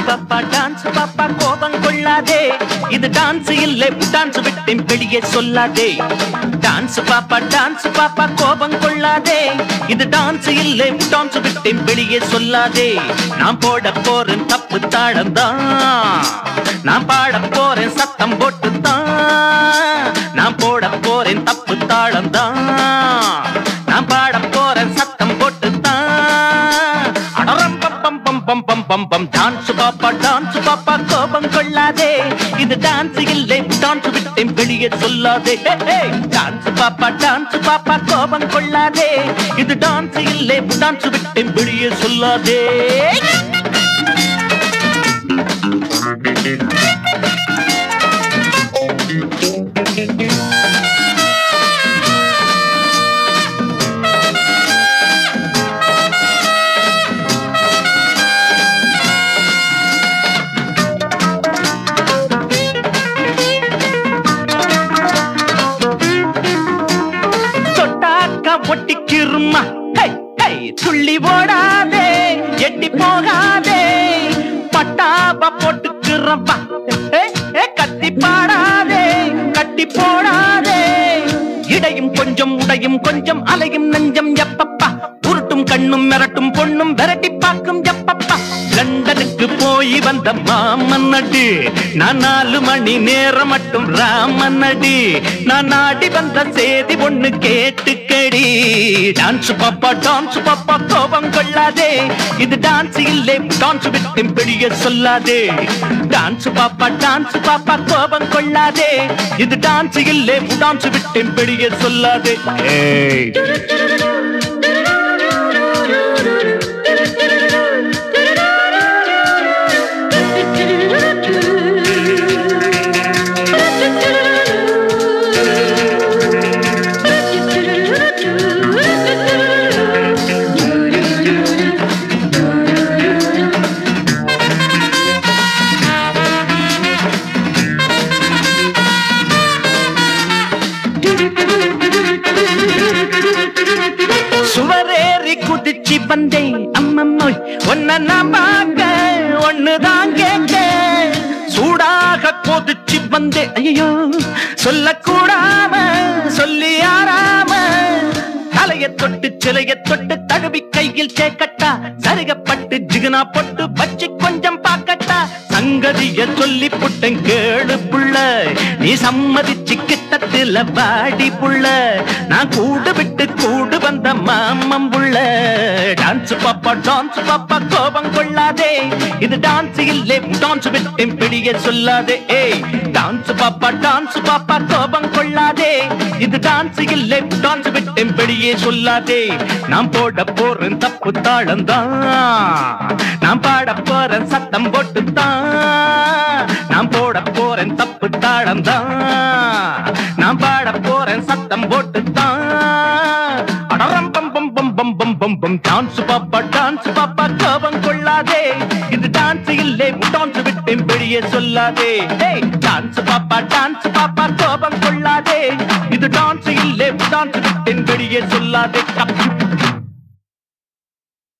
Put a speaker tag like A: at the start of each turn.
A: பாப்பா டான்ஸ் பாப்பா கோபம் கொள்ளாதே இது டான்ஸ் இல்லை டான்ஸ் விட்டேன் வெளியே சொல்லாதே டான்ஸ் பாப்பா டான்ஸ் பாப்பா கோபம் கொள்ளாதே இது டான்ஸ் இல்லை டான்ஸ் விட்டேன் வெளியே சொல்லாதே நான் போட போறேன் தப்பு தாளம் தான் நான் பாட போறேன் சத்தம் போட்டு தான் நான் போட போறேன் தப்பு தாளம் தான் நான் பாட போறேன் சத்தம் போட்டு தான் அடரம் பம் பம் பம் பம் பம் பம் பம் டான்ஸ் பாப்பா டான்ஸ் பாப்பா கோபம் கொள்ளாதே இது டான்ஸ் இல்லை டான்ஸ் விட்டேன் வெளியே சொல்லாதே டான்ஸ் பாப்பா டான்ஸ் பாப்பா கோபம் கொள்ளாதே இது டான்ஸ் இல்லை டான்ஸ் விட்டேன் வெளியே சொல்லாதே தொட்டாக்கா ஒட்டிக்கிருமா ஹை, ஹை, துள்ளி ஓடாதே எட்டி போகாதே பட்டாப போட்டுக்கிறப்பா ஏ, ஏ, கத்தி பாடாதே கட்டி போடாதே இடையும் கொஞ்சம் உடையும் கொஞ்சம் அலையும் நெஞ்சம் எப்பப்பா உருட்டும் கண்ணும் மிரட்டும் பொண்ணும் விரட்டி பார்க்கும் எப்பப்பா லண்டனுக்கு போய் வந்த மாமன் நடி நான் நாலு மணி நேரம் மட்டும் ராமன் நடி நான் நாடி வந்த செய்தி ஒண்ணு கேட்டுக்கடி டான்ஸ் பாப்பா டான்ஸ் பாப்பா கோபம் கொள்ளாதே இது டான்ஸ் இல்லை டான்ஸ் விட்டு வெளியே சொல்லாதே டான்ஸ் பாப்பா டான்ஸ் பாப்பா கோபம் கொள்ளாதே இது டான்ஸ் இல்லை டான்ஸ் விட்டு வெளியே சொல்லாதே ஏய் சுவரேறி குதிச்சு வந்தேன் அம்மம்மோய் ஒன்ன நான் பார்க்க ஒண்ணுதான் கேட்க சூடாக கொதிச்சு வந்தேன் ஐயோ சொல்லக்கூடாம சொல்லி ஆறாம தலைய தொட்டு சிலைய தொட்டு தழுவி கையில் சேக்கட்டா சருகப்பட்டு ஜிகுனா பொட்டு வச்சு கொஞ்சம் பார்க்கட்டா சங்கதிய சொல்லி புட்டன் கேளு புள்ள நீ சம்மதிச்சு கிட்டத்துல வாடி புள்ள நான் கூடு விட்டு கூடு வந்த மாமம் புள்ள டான்ஸ் பாப்பா டான்ஸ் பாப்பா கோபம் கொள்ளாதே இது டான்ஸ் இல்லை டான்ஸ் விட்டு பிடிய சொல்லாதே ஏய் டான்ஸ் பாப்பா டான்ஸ் பாப்பா கோபம் கொள்ளாதே இது டான்ஸ் இல்லை டான்ஸ் விட்டு வெளியே சொல்லாதே நான் போட போறேன் தப்பு தாளம் தான் நான் பாட போறேன் சத்தம் போட்டு தான் நான் போட போறேன் தப்பு தாளம் தான் நான் பாட போறேன் சத்தம் போட்டு தான் அடரம் பம் பம் பம் பம் பம் பம் பம் டான்ஸ் பாப்பா டான்ஸ் பாப்பா கோபம் கொள்ளாதே இது டான்ஸ் இல்லை டான்ஸ் விட்டு வெளியே சொல்லாதே டான்ஸ் பாப்பா டான்ஸ் பாப்பா கோபம் கொள்ளாதே இது டான்ஸ் இல்லை டான்ஸ் விட்டு வெளியே சொல்லாதே